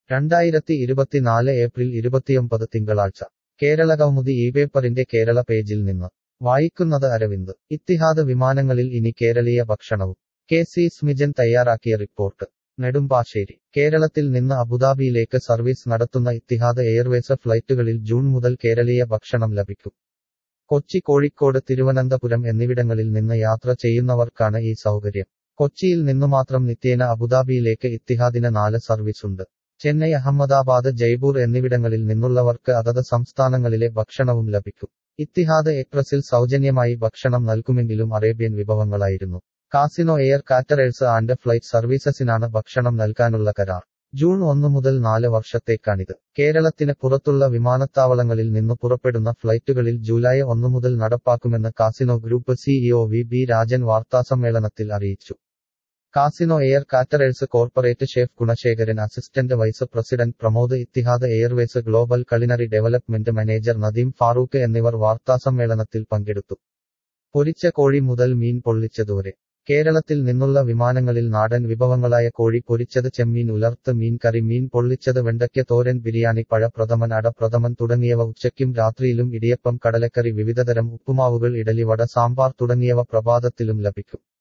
രണ്ടായിരത്തി ഇരുപത്തിനാല് ഏപ്രിൽ ഇരുപത്തിയൊമ്പത് തിങ്കളാഴ്ച കേരള കൗമുദി ഈ പേപ്പറിന്റെ കേരള പേജിൽ നിന്ന് വായിക്കുന്നത് അരവിന്ദ് ഇത്തിഹാദ് വിമാനങ്ങളിൽ ഇനി കേരളീയ ഭക്ഷണവും കെ സി സ്മിജൻ തയ്യാറാക്കിയ റിപ്പോർട്ട് നെടുമ്പാശ്ശേരി കേരളത്തിൽ നിന്ന് അബുദാബിയിലേക്ക് സർവീസ് നടത്തുന്ന ഇത്തിഹാദ് എയർവേസ് ഫ്ലൈറ്റുകളിൽ ജൂൺ മുതൽ കേരളീയ ഭക്ഷണം ലഭിക്കും കൊച്ചി കോഴിക്കോട് തിരുവനന്തപുരം എന്നിവിടങ്ങളിൽ നിന്ന് യാത്ര ചെയ്യുന്നവർക്കാണ് ഈ സൗകര്യം കൊച്ചിയിൽ നിന്നുമാത്രം നിത്യേന അബുദാബിയിലേക്ക് ഇത്തിഹാദിന് നാല് സർവീസുണ്ട് ചെന്നൈ അഹമ്മദാബാദ് ജയ്പൂർ എന്നിവിടങ്ങളിൽ നിന്നുള്ളവർക്ക് അതത് സംസ്ഥാനങ്ങളിലെ ഭക്ഷണവും ലഭിക്കും ഇത്തിഹാദ് എക്സ്പ്രസിൽ സൗജന്യമായി ഭക്ഷണം നൽകുമെങ്കിലും അറേബ്യൻ വിഭവങ്ങളായിരുന്നു casino air caterers and flight സർവീസസിനാണ് ഭക്ഷണം നൽകാനുള്ള കരാർ ജൂൺ ഒന്ന് മുതൽ നാല് വർഷത്തേക്കാണിത് കേരളത്തിന് പുറത്തുള്ള വിമാനത്താവളങ്ങളിൽ നിന്ന് പുറപ്പെടുന്ന ഫ്ലൈറ്റുകളിൽ ജൂലൈ ഒന്ന് മുതൽ നടപ്പാക്കുമെന്ന് casino group CEO V B Rajan വാർത്താസമ്മേളനത്തിൽ അറിയിച്ചു casino air caterers corporate chef Gunasekaran assistant vice president Pramod Etihad Airways global culinary development manager Nadeem Farooq എന്നിവർ വാർത്താസമ്മേളനത്തിൽ പങ്കെടുത്തു പൊരിച്ച കോഴി മുതൽ മീൻ പൊള്ളിച്ചതുവരെ കേരളത്തിൽ നിന്നുള്ള വിമാനങ്ങളിൽ നാടൻ വിഭവങ്ങളായ കോഴി പൊരിച്ചത് ചെമ്മീൻ ഉലർത്ത് മീൻ കറി മീൻ പൊള്ളിച്ചത് വെണ്ടയ്ക്ക തോരൻ ബിരിയാണി പഴപ്രഥമൻ അടപ്രഥമൻ തുടങ്ങിയവ ഉച്ചയ്ക്കും രാത്രിയിലും ഇടിയപ്പം കടലക്കറി വിവിധതരം ഉപ്പുമാവുകൾ ഇഡലി വട സാമ്പാർ തുടങ്ങിയവ പ്രഭാതത്തിലും ലഭിക്കും